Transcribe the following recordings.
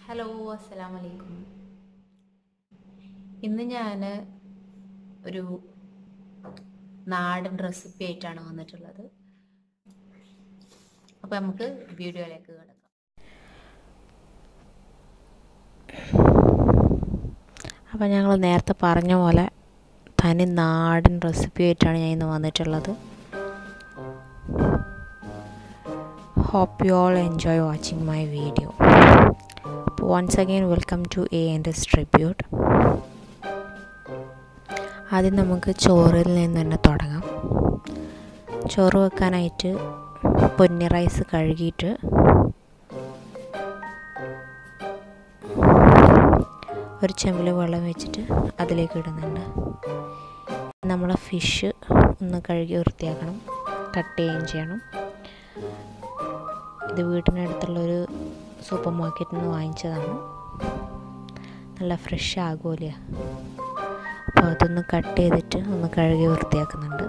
hello അസ്സലാം വലൈക്കും ഇന്ന് ഞാൻ ഒരു നാടൻ റെസിപ്പി ആയിട്ടാണ് വന്നിട്ടുള്ളത് അപ്പോൾ നമുക്ക് വീഡിയോയിലേക്ക് കിടക്കാം അപ്പോൾ ഞങ്ങൾ നേരത്തെ പറഞ്ഞ പോലെ തനി നാടൻ റെസിപ്പി ആയിട്ടാണ് ഞാൻ ഇന്ന് വന്നിട്ടുള്ളത് hope you all enjoy watching my video once again welcome to A and S tribute ആദ്യം നമുക്ക് ചോറിൽ നിന്ന് തന്നെ തുടങ്ങാം ചോറ് വെക്കാനായിട്ട് പൊന്നി റൈസ് കഴുകിയിട്ട് ഒരു ചെമ്പിൽ വെള്ളം വെച്ചിട്ട് അതിലേക്ക് ഇടുന്നുണ്ട് നമ്മളെ ഫിഷ് ഒന്ന് കഴുകി വൃത്തിയാക്കണം കട്ട് ചെയ്യുകയും ചെയ്യണം ഇത് വീട്ടിനടുത്തുള്ളൊരു സൂപ്പർ മാർക്കറ്റിൽ നിന്ന് വാങ്ങിച്ചതാണ് നല്ല ഫ്രഷ് ആകുമല്ലേ അപ്പോൾ അതൊന്ന് കട്ട് ചെയ്തിട്ട് ഒന്ന് കഴുകി വൃത്തിയാക്കുന്നുണ്ട്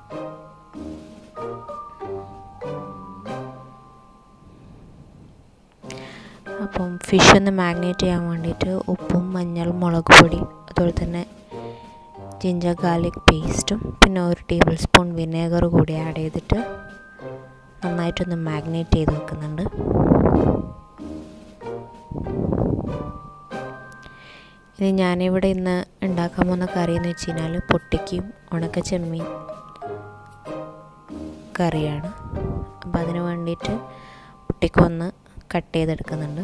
അപ്പം ഫിഷ് ഒന്ന് മാഗ്നേറ്റ് ചെയ്യാൻ വേണ്ടിയിട്ട് ഉപ്പും മഞ്ഞൾ മുളക് പൊടി അതുപോലെ തന്നെ ജിഞ്ചർ ഗാർലിക് പേസ്റ്റും പിന്നെ ഒരു ടേബിൾ സ്പൂൺ വിനേഗർ കൂടി ആഡ് ചെയ്തിട്ട് നന്നായിട്ടൊന്ന് മാഗ്നേറ്റ് ചെയ്ത് വെക്കുന്നുണ്ട് ഇനി ഞാനിവിടെ ഇന്ന് ഉണ്ടാക്കാൻ പോകുന്ന കറി എന്ന് വെച്ച് കഴിഞ്ഞാൽ പൊട്ടിക്കും ഉണക്ക ചെമ്മീൻ കറിയാണ് അപ്പോൾ അതിന് വേണ്ടിയിട്ട് പൊട്ടിക്കൊന്ന് കട്ട് ചെയ്തെടുക്കുന്നുണ്ട്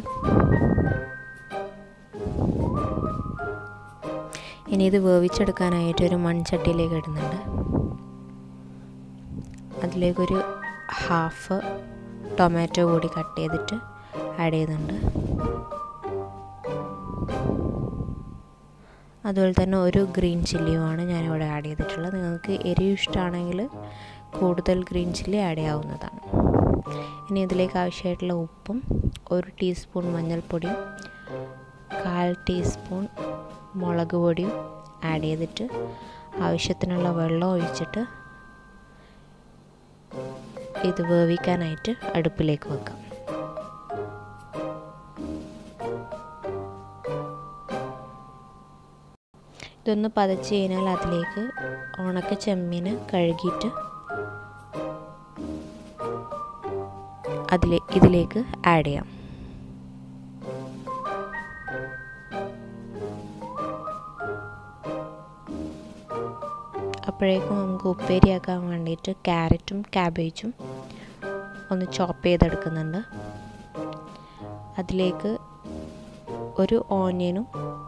ഇനി ഇത് വേവിച്ചെടുക്കാനായിട്ട് ഒരു മൺചട്ടിയിലേക്ക് ഇടുന്നുണ്ട് അതിലേക്കൊരു ഹാഫ് ടൊമാറ്റോ കൂടി കട്ട് ചെയ്തിട്ട് ആഡ് ചെയ്യുന്നുണ്ട് അതുപോലെ തന്നെ ഒരു ഗ്രീൻ ചില്ലിയുമാണ് ഞാനിവിടെ ആഡ് ചെയ്തിട്ടുള്ളത് നിങ്ങൾക്ക് എരിവ് ഇഷ്ടമാണെങ്കിൽ കൂടുതൽ ഗ്രീൻ ചില്ലി ആഡ് ചെയ്യാവുന്നതാണ് ഇനി ഇതിലേക്ക് ആവശ്യമായിട്ടുള്ള ഉപ്പും ഒരു ടീസ്പൂൺ മഞ്ഞൾപ്പൊടിയും കാൽ ടീസ്പൂൺ മുളക് പൊടിയും ആഡ് ചെയ്തിട്ട് ആവശ്യത്തിനുള്ള വെള്ളം ഒഴിച്ചിട്ട് ഇത് വേവിക്കാനായിട്ട് അടുപ്പിലേക്ക് വെക്കാം ഇതൊന്ന് പതച്ച് കഴിഞ്ഞാൽ അതിലേക്ക് ഉണക്ക ചെമ്മീന് കഴുകിയിട്ട് അതിലെ ഇതിലേക്ക് ആഡ് ചെയ്യാം അപ്പോഴേക്കും നമുക്ക് ഉപ്പേരിയാക്കാൻ വേണ്ടിയിട്ട് ക്യാരറ്റും ക്യാബേജും ഒന്ന് ചോപ്പ് ചെയ്തെടുക്കുന്നുണ്ട് അതിലേക്ക് ഒരു ഓനിയനും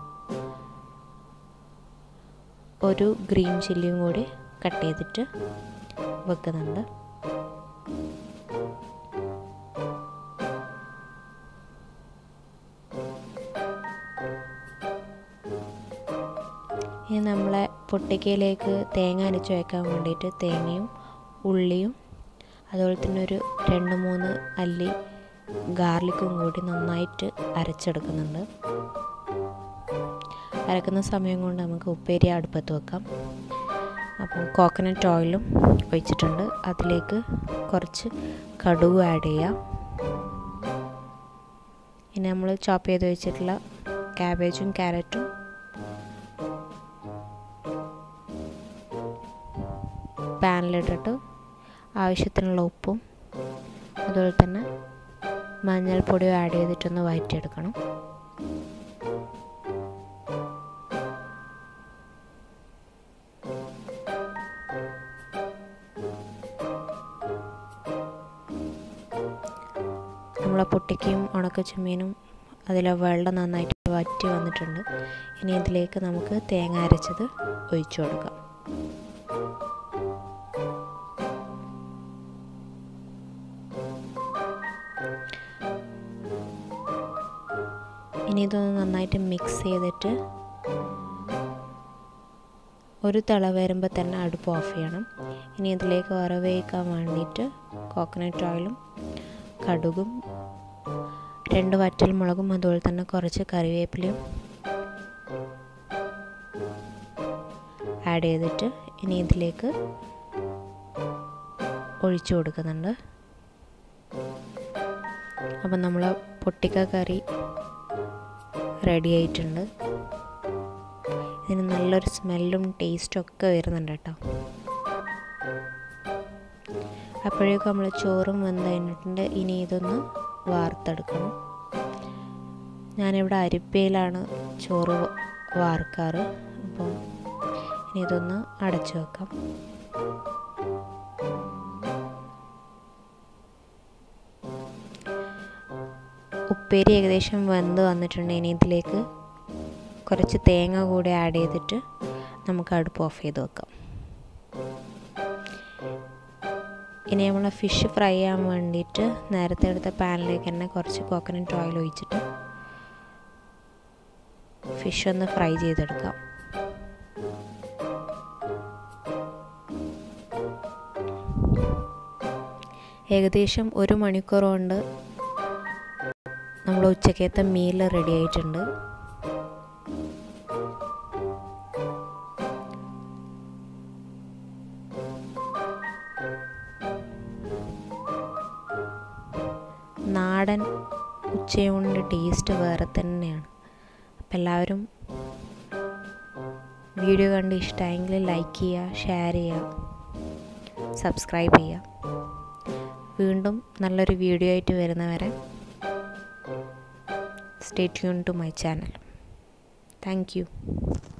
ഒരു ഗ്രീൻ ചില്ലിയും കൂടി കട്ട് ചെയ്തിട്ട് വെക്കുന്നുണ്ട് ഇനി നമ്മളെ പൊട്ടിക്കയിലേക്ക് തേങ്ങ അരച്ച് വയ്ക്കാൻ വേണ്ടിയിട്ട് തേങ്ങയും ഉള്ളിയും അതുപോലെ തന്നെ ഒരു രണ്ട് മൂന്ന് അല്ലി ഗാർലിക്കും കൂടി നന്നായിട്ട് അരച്ചെടുക്കുന്നുണ്ട് അരക്കുന്ന സമയം കൊണ്ട് നമുക്ക് ഉപ്പേരി അടുപ്പത്ത് വെക്കാം അപ്പം കോക്കനട്ട് ഓയിലും ഒഴിച്ചിട്ടുണ്ട് അതിലേക്ക് കുറച്ച് കടുക് ആഡ് ചെയ്യാം ഇനി നമ്മൾ ചോപ്പ് ചെയ്ത് വെച്ചിട്ടുള്ള ക്യാബേജും ക്യാരറ്റും പാനിലിട്ടിട്ട് ആവശ്യത്തിനുള്ള ഉപ്പും അതുപോലെ തന്നെ മഞ്ഞൾപ്പൊടിയും ആഡ് ചെയ്തിട്ടൊന്ന് വഴറ്റിയെടുക്കണം നമ്മളെ പൊട്ടിക്കയും ഉണക്ക ചെമ്മീനും അതിലെ വെള്ളം നന്നായിട്ട് വറ്റി വന്നിട്ടുണ്ട് ഇനി ഇതിലേക്ക് നമുക്ക് തേങ്ങ അരച്ചത് ഒഴിച്ചു കൊടുക്കാം ഇനി ഇതൊന്ന് നന്നായിട്ട് മിക്സ് ചെയ്തിട്ട് ഒരു തിള വരുമ്പോൾ തന്നെ അടുപ്പ് ഓഫ് ചെയ്യണം ഇനി ഇതിലേക്ക് വറവേക്കാൻ വേണ്ടിയിട്ട് കോക്കനട്ട് ഓയിലും കടുകും രണ്ട് വറ്റൽ മുളകും അതുപോലെ തന്നെ കുറച്ച് കറിവേപ്പിലയും ആഡ് ചെയ്തിട്ട് ഇനി ഇതിലേക്ക് ഒഴിച്ചു കൊടുക്കുന്നുണ്ട് അപ്പം നമ്മൾ പൊട്ടിക്ക കറി റെഡി ആയിട്ടുണ്ട് ഇതിന് നല്ലൊരു സ്മെല്ലും ടേസ്റ്റും ഒക്കെ വരുന്നുണ്ട് കേട്ടോ അപ്പോഴേക്കും നമ്മൾ ചോറും വെന്ത് കഴിഞ്ഞിട്ടുണ്ട് ഇനി ഇതൊന്ന് വാർത്തെടുക്കണം ഞാനിവിടെ അരിപ്പയിലാണ് ചോറ് വാർക്കാറ് അപ്പോൾ ഇനി ഇതൊന്ന് അടച്ചു വെക്കാം ഉപ്പേരി ഏകദേശം വെന്ത് വന്നിട്ടുണ്ട് ഇനി ഇതിലേക്ക് കുറച്ച് തേങ്ങ കൂടി ആഡ് ചെയ്തിട്ട് നമുക്ക് അടുപ്പ് ഓഫ് ചെയ്ത് വെക്കാം ഇനി നമ്മൾ ഫിഷ് ഫ്രൈ ചെയ്യാൻ വേണ്ടിയിട്ട് നേരത്തെ എടുത്ത പാനിലേക്ക് തന്നെ കുറച്ച് കോക്കനട്ട് ഓയിൽ ഒഴിച്ചിട്ട് ഫിഷ് ഒന്ന് ഫ്രൈ ചെയ്തെടുക്കാം ഏകദേശം ഒരു മണിക്കൂർ കൊണ്ട് നമ്മൾ ഉച്ചക്കത്തെ മീൽ റെഡി ആയിട്ടുണ്ട് നാടൻ ഉച്ചയൂണിൻ്റെ ടേസ്റ്റ് വേറെ തന്നെയാണ് അപ്പം എല്ലാവരും വീഡിയോ കണ്ട് ഇഷ്ടമായെങ്കിൽ ലൈക്ക് ചെയ്യുക ഷെയർ ചെയ്യുക സബ്സ്ക്രൈബ് ചെയ്യുക വീണ്ടും നല്ലൊരു വീഡിയോ ആയിട്ട് വരുന്നവരെ stay tune to my channel thank U